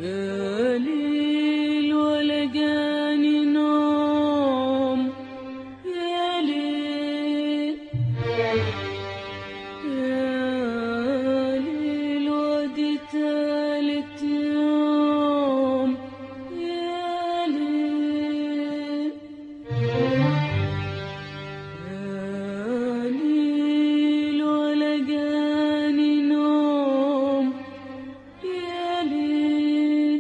يا ليل ولا جاني نوم يا ليل يا ليل ودي تالت يوم يا ليل يا ليل ولا جاني نوم يا ليل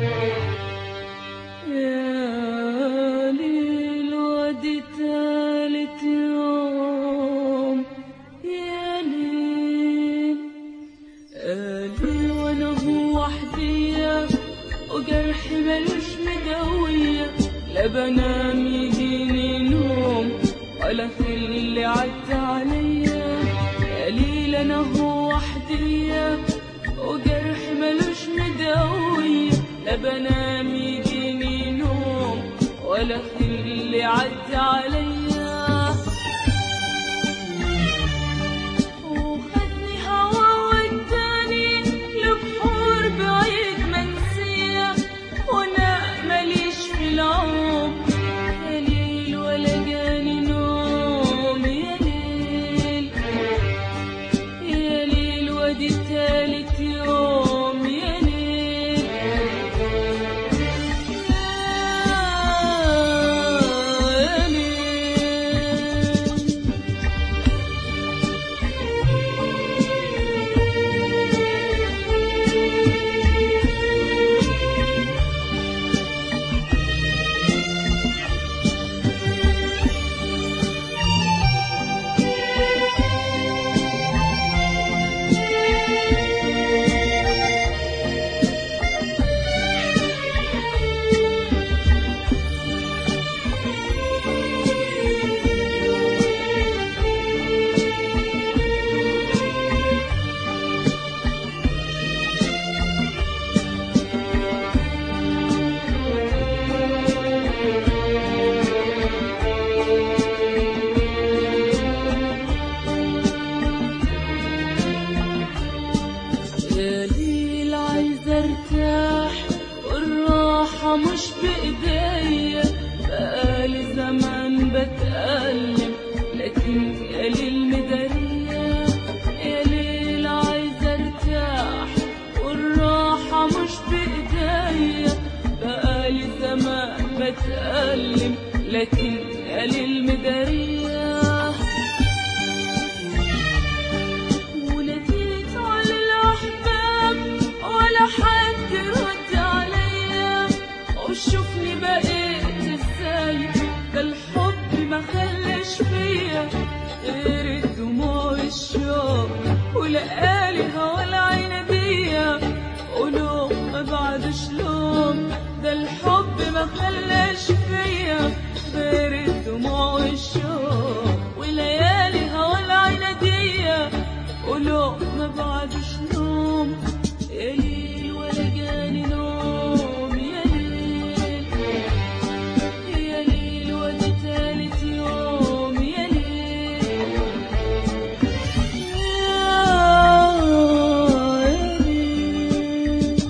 يا ليل ودي تالت يوم يا ليل قالي وانا هو وحدية وجرحي ملوش مدوية لا بنام يجيني نوم ولا في اللي عدى عليا يا ليل انا هو وحدية وجرحي ملوش مدوية لا بنام يجيني نوم ولا في اللي عدى عليا وخدني هوا وداني لبحور بعيد منسية وانا ماليش في العمر يا ليل ولا جاني نوم يا ليل يا ليل ودي تالت يوم يا ليل يا ليل يا ليل عايزة ارتاح والراحة مش بإيديا بقالي زمان بتألم لكن يا ليل مدارية يا ليل عايزة ارتاح والراحة مش بإيديا بقالي زمان بتألم لكن يا ليل مدارية وناديت على الأحباب ولا حد رد عليا وشوفني بقيت ازاي ده الحب ما خلاش فيا غير الدموع والشوق ولقالي هوا العين ديا ولو ما بعدش لوم ده الحب ما خلاش فيا غير الدموع والشوق وليالي هوا العين ديا ولو ما بعدش نوم يا ليل ولا جاني نوم يا ليل يا ليل ودي تالت يوم يا ليل يا ليل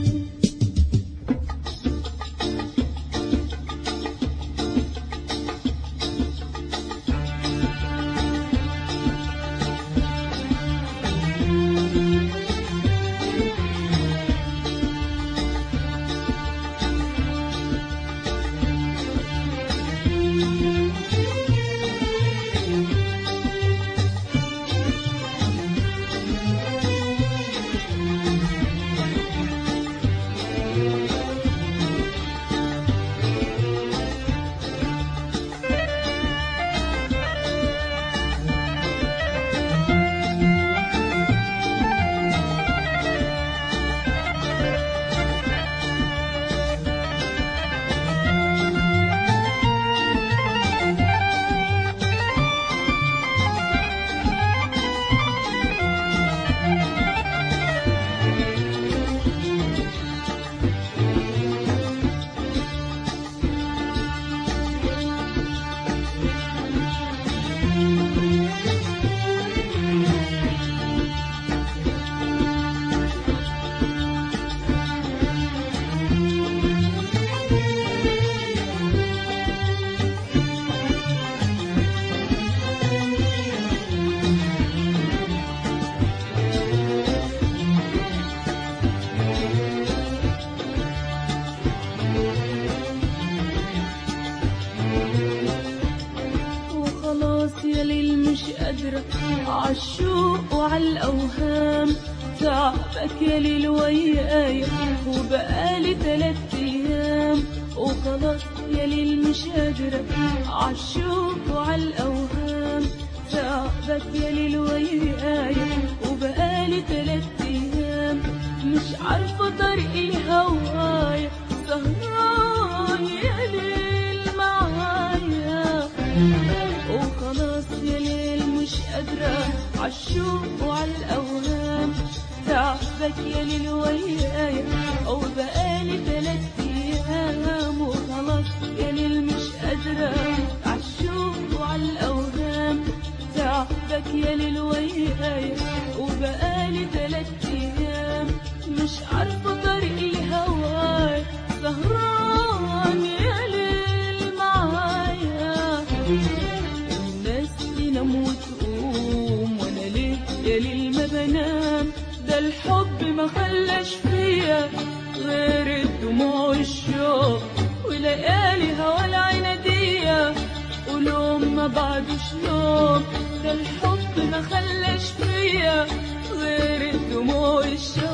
تعبك يا ليل ويايا وبقالي تلات ايام وخلاص يا ليل مش قادرة عالشوق وعالاوهام تعبك يا ليل ويايا وبقالي تلات ايام مش عارفة طريقي هوايا سهران يا ليل معايا وخلاص يا ليل مش قادرة عالشوق وعالاوهام تعبك يا ليل ويايا او بقالي تلات ايام وخلاص يا ليل مش قادرة عالشوق وعالاوهام تعبك يا ليل ويايا وبقالي تلات ايام مش عارفة طريقي لهواك سهران يا ليل معايا الناس تنام وتقوم وانا ليه يا ليل ما بنام ده الحب ما خلاش فيا غير الدموع والشوق وليالي هوا العنادية ولوم ما بعدوش لوم ده الحب ما خلاش فيا غير الدموع والشوق